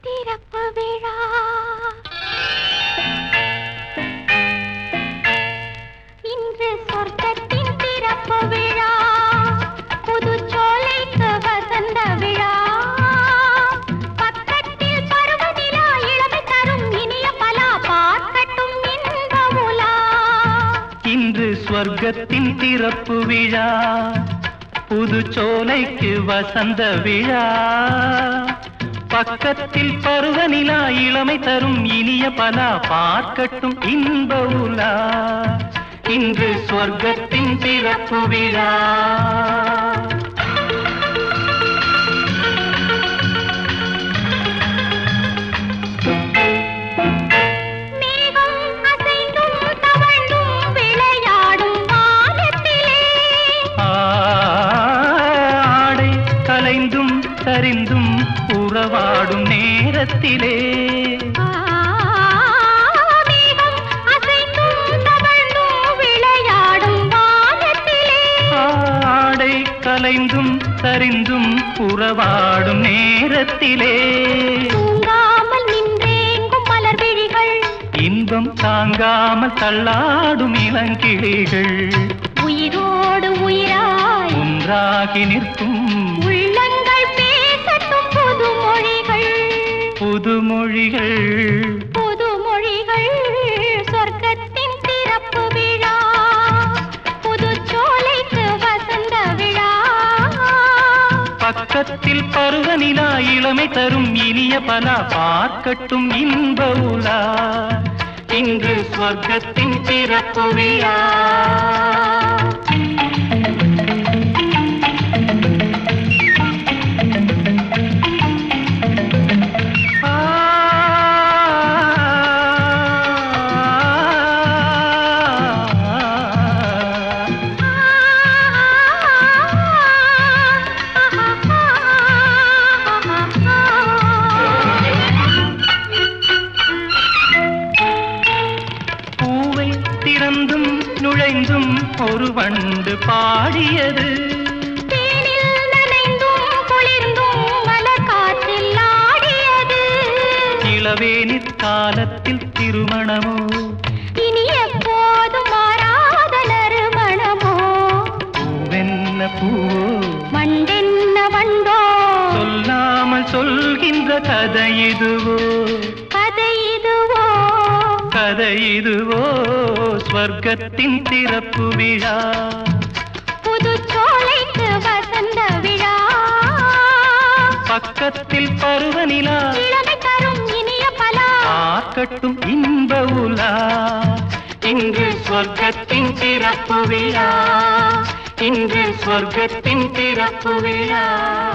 திறப்பு விழா இன்று சொர்க்கத்தின் திறப்பு விழா புதுச்சோலைக்கு வசந்த விழா பக்கத்தில் பருவநிலா இளமை தரும் இனிய பலா பார்க்கட்டும் இன்ப உலா இன்று ஸ்வர்க்கத்தின் திறப்பு விழா புது சோலைக்கு வசந்த விழா பக்கத்தில் பருவநிலா இளமை தரும் இனிய பலா பார்க்கட்டும் இன்ப உலா இன்று ஸ்வர்க்கத்தின் திறப்பு விழா மேகம் அசைந்தும் தவழ்ந்தும் விளையாடும் வானத்திலே ஆடை கலைந்தும் சரிந்தும் உறவாடும் நேரத்திலே ஆ, மேகம் அசைந்தும் தவழ்ந்தும் விளையாடும் வானத்திலே ஆடை கலைந்தும் சரிந்தும் உறவாடும் நேரத்திலே தூங்காமல் நின்றேங்கும் மலர் விழிகள் இன்பம் தாங்காமல் தள்ளாடும் இளங்கிளிகள் உயிரோடு உயிராய் ஒன்றாகி நிற்கும் உள்ளங்கள் பேசட்டும் புது மொழிகள் புதுமொழிகள் புது மொழிகள் சொர்க்கத்தின் திறப்பு விழா புது சோலைக்கு வசந்த விழா பக்கத்தில் பருவநிலா இளமை தரும் இனிய பலா பார்க்கட்டும் இன்ப உலா இன்று ஸ்வர்க்கத்தின் பிறப்பு விழா ஆ, பூவை திறந்தும் நுழைந்தும் ஒரு வண்டு பாடியது தேனில் நனைந்தும் குளிர்ந்தும் மலர் காற்றில் ஆடியது இளவேனிற் காலத்தில் திருமணமோ இனி எப்போதும் மாறாத நறுமணமோ பூவென்ன பூவோ மண்டென்ன வண்டோ சொல்லாமல் சொல்கின்ற கதை இதுவோ கதை இதுவோ கதை இதுவோ ஸ்வர்க்கத்தின் திறப்பு விழா புது சோலைக்கு வசந்த விழா பக்கத்தில் பருவநிலா இளமை தரும் இனிய பலா பார்க்கட்டும் இன்ப உலா இன்று ஸ்வர்க்கத்தின் திறப்பு விழா இன்று ஸ்வர்க்கத்தின் திறப்பு விழா